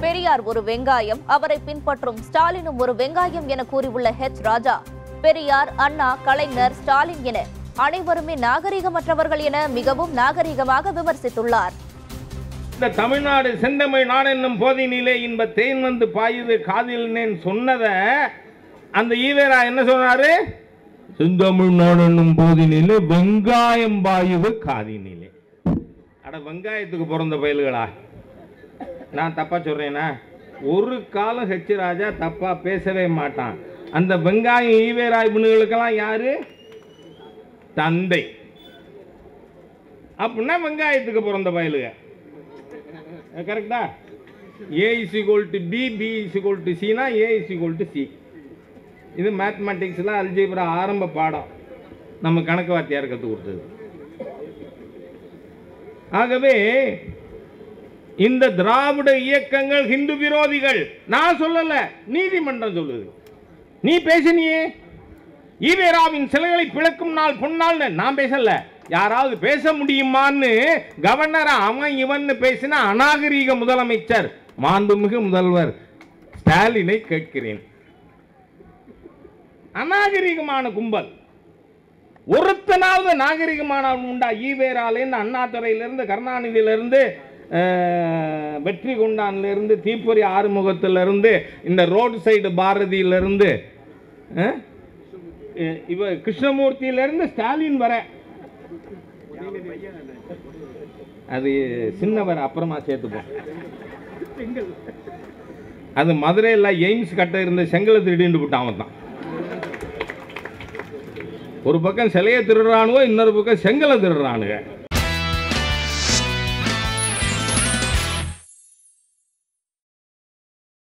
பெரியார் ஒரு வெங்காயம் அவரை பின்பற்றும் ஸ்டாலினும் ஒரு வெங்காயம் என கூறியுள்ள ஹெச் ராஜா பெரியார் அண்ணா கலைஞர் ஸ்டாலின் என அனைவருமே நாகரிகமற்றவர்கள் என மிகவும் நாகரிகமாக விமர்சித்துள்ளார் இந்த தமிழ்நாடு செந்தமிழ் நாடு என்னும் போதினிலே இன்ப தேன் வந்து பாயுது காதில்னேன் சொன்னத அந்த ஈவேரா என்ன சொன்னாரு செந்தமிழ் நாடு என்னும் போதினிலே வெங்காயம் பாயுது காதினிலே அட வெங்காயத்துக்கு பிறந்த பயல்களா நான் தப்பா சொல்றேனா ஒரு காலம் ஹெச் ராஜா தப்பா பேசவே மாட்டான் அந்த வெங்காயம் ஈவேரா இவனுங்களுக்கெல்லாம் யாரு தந்தை அப்படின்னா வெங்காயத்துக்கு பிறந்த பயலுக கரெக்டா A is equal to B B is equal to சினா A is equal to C இது மேத்மெட்டிக்ஸில் அல்ஜிப்ரா ஆரம்ப பாடம் நம்ம கணக்கு வாத்தியார் கற்றுக் கொடுத்தது ஆகவே இந்த திராவிட இயக்கங்கள் ஹிந்து விரோதிகள் நான் சொல்லல நீதிமன்றம் சொல்லுது நீ பேசினியே ஈவேராவின் சிலைகளை பிளக்கும் நாள் பொன்னாள்னு நான் பேசல யாராவது பேச முடியுமான்னு கவர்னர் அவன் இவன் பேசின அநாகரீக முதலமைச்சர் மாண்புமிகு முதல்வர் ஸ்டாலினை கேட்கிறேன் அநாகரிகமான கும்பல் ஒருத்தனாவது நாகரிகமான உண்டா ஈவேராலேருந்து அண்ணாதுறையிலேருந்து கருணாநிதியிலேருந்து அஹ், வெற்றி கொண்டான்லேருந்து தீப்பொறி ஆறுமுகத்திலிருந்து இந்த ரோடு சைடு பாரதியிலிருந்து அஹ், இ- இவ கிருஷ்ணமூர்த்தியிலிருந்து ஸ்டாலின் வர அது சின்னவர் அப்புறமா சேர்த்துப்போம் அது மதுரையில் எய்ம்ஸ் கட்ட இருந்த செங்கலை திருடிண்டு விட்டான் அவன் தான் ஒரு பக்கம் சிலையை திருடுறானுவோ இன்னொரு பக்கம் செங்கலை திருடுறானுங்க